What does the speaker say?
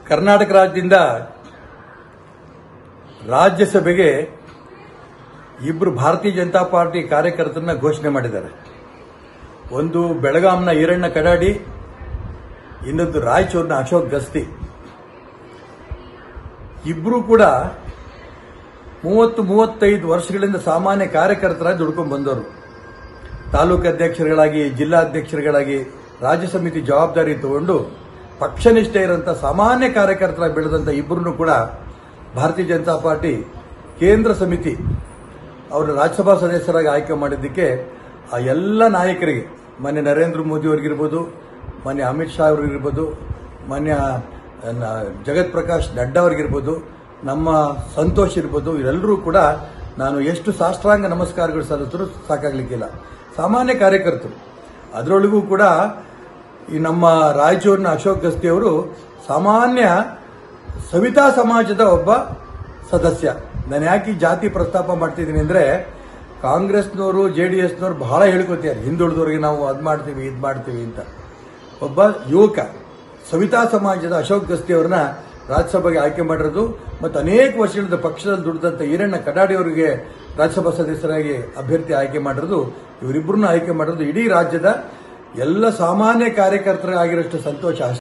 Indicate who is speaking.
Speaker 1: ಕರ್ನಾಟಕ ರಾಜ್ಯದಿಂದ ರಾಜ್ಯಸಭೆಗೆ ಇಬ್ಬರು ಭಾರತೀಯ ಜನತಾ ಪಾರ್ಟಿ ಕಾರ್ಯಕರ್ತರನ್ನ ಘೋಷಣೆ ಮಾಡಿದ್ದಾರೆ ಒಂದು ಬೆಳಗಾಂನ ಈರಣ್ಣ ಕಡಾಡಿ ಇನ್ನೊಂದು ರಾಯಚೂರಿನ ಅಶೋಕ್ ಗಸ್ತಿ ಇಬ್ಬರು ಕೂಡ ಮೂವತ್ತು ಮೂವತ್ತೈದು ವರ್ಷಗಳಿಂದ ಸಾಮಾನ್ಯ ಕಾರ್ಯಕರ್ತರಾಗಿ ದುಡ್ಕೊಂಡು ಬಂದವರು ತಾಲೂಕು ಅಧ್ಯಕ್ಷರುಗಳಾಗಿ ಜಿಲ್ಲಾಧ್ಯಕ್ಷರುಗಳಾಗಿ ರಾಜ್ಯ ಸಮಿತಿ ಜವಾಬ್ದಾರಿ ತಗೊಂಡು ಪಕ್ಷನಿಷ್ಠೆ ಇರುವಂತಹ ಸಾಮಾನ್ಯ ಕಾರ್ಯಕರ್ತರಾಗಿ ಬೆಳೆದಂತ ಇಬ್ಬರನ್ನು ಕೂಡ ಭಾರತೀಯ ಜನತಾ ಪಾರ್ಟಿ ಕೇಂದ್ರ ಸಮಿತಿ ಅವರು ರಾಜ್ಯಸಭಾ ಸದಸ್ಯರಾಗಿ ಆಯ್ಕೆ ಮಾಡಿದ್ದಕ್ಕೆ ಆ ಎಲ್ಲ ನಾಯಕರಿಗೆ ಮಾನ್ಯ ನರೇಂದ್ರ ಮೋದಿ ಅವರಿಗಿರ್ಬೋದು ಮಾನ್ಯ ಅಮಿತ್ ಶಾ ಅವರಿಗಿರ್ಬೋದು ಮಾನ್ಯ ನ- ಜಗತ್ ಪ್ರಕಾಶ್ ನಡ್ಡಾ ಅವರಿಗಿರ್ಬೋದು ನಮ್ಮ ಸಂತೋಷ್ ಇರ್ಬೋದು ಇವರೆಲ್ಲರೂ ಕೂಡ ನಾನು ಎಷ್ಟು ಸಾಷ್ಟಾಂಗ ನಮಸ್ಕಾರಗಳು ಸಲ್ಲಿಸಿದ್ರು ಸಾಕಾಗ್ಲಿಕ್ಕಿಲ್ಲ ಸಾಮಾನ್ಯ ಕಾರ್ಯಕರ್ತರು ಅದರೊಳಗೂ ಕೂಡ ಈ ನಮ್ಮ ರಾಯಚೂರಿನ ಅಶೋಕ್ ಗಸ್ತಿ ಅವರು ಸಾಮಾನ್ಯ ಸವಿತಾ ಸಮಾಜದ ಒಬ್ಬ ಸದಸ್ಯ ನಾನು ಯಾಕೆ ಈ ಜಾತಿ ಪ್ರಸ್ತಾಪ ಮಾಡ್ತಿದ್ದೀನಿ ಅಂದ್ರೆ ಕಾಂಗ್ರೆಸ್ನವರು ಜೆ ಡಿ ಎಸ್ನವರು ಬಹಳ ಹೇಳ್ಕೊತಾರೆ ಹಿಂದುಳಿದವರಿಗೆ ನಾವು ಅದ್ ಮಾಡ್ತೀವಿ ಇದ್ ಮಾಡ್ತೀವಿ ಅಂತ ಒಬ್ಬ ಯುವಕ ಸವಿತಾ ಸಮಾಜದ ಅಶೋಕ್ ಗಸ್ತಿ ಅವರನ್ನ ರಾಜ್ಯಸಭೆಗೆ ಆಯ್ಕೆ ಮಾಡಿರೋದು ಮತ್ತು ಅನೇಕ ವರ್ಷಗಳಿಂದ ಪಕ್ಷದಲ್ಲಿ ದುಡಿದಂತ ಈರಣ್ಣ ಕಡಾಡಿ ಅವರಿಗೆ ರಾಜ್ಯಸಭಾ ಸದಸ್ಯರಾಗಿ ಅಭ್ಯರ್ಥಿ ಆಯ್ಕೆ ಮಾಡಿರೋದು ಇವರಿಬ್ಬರನ್ನ ಆಯ್ಕೆ ಮಾಡಿರೋದು ಇಡೀ ರಾಜ್ಯದ ಎಲ್ಲ ಸಾಮಾನ್ಯ ಕಾರ್ಯಕರ್ತರಾಗಿರೋಷ್ಟು ಸಂತೋಷ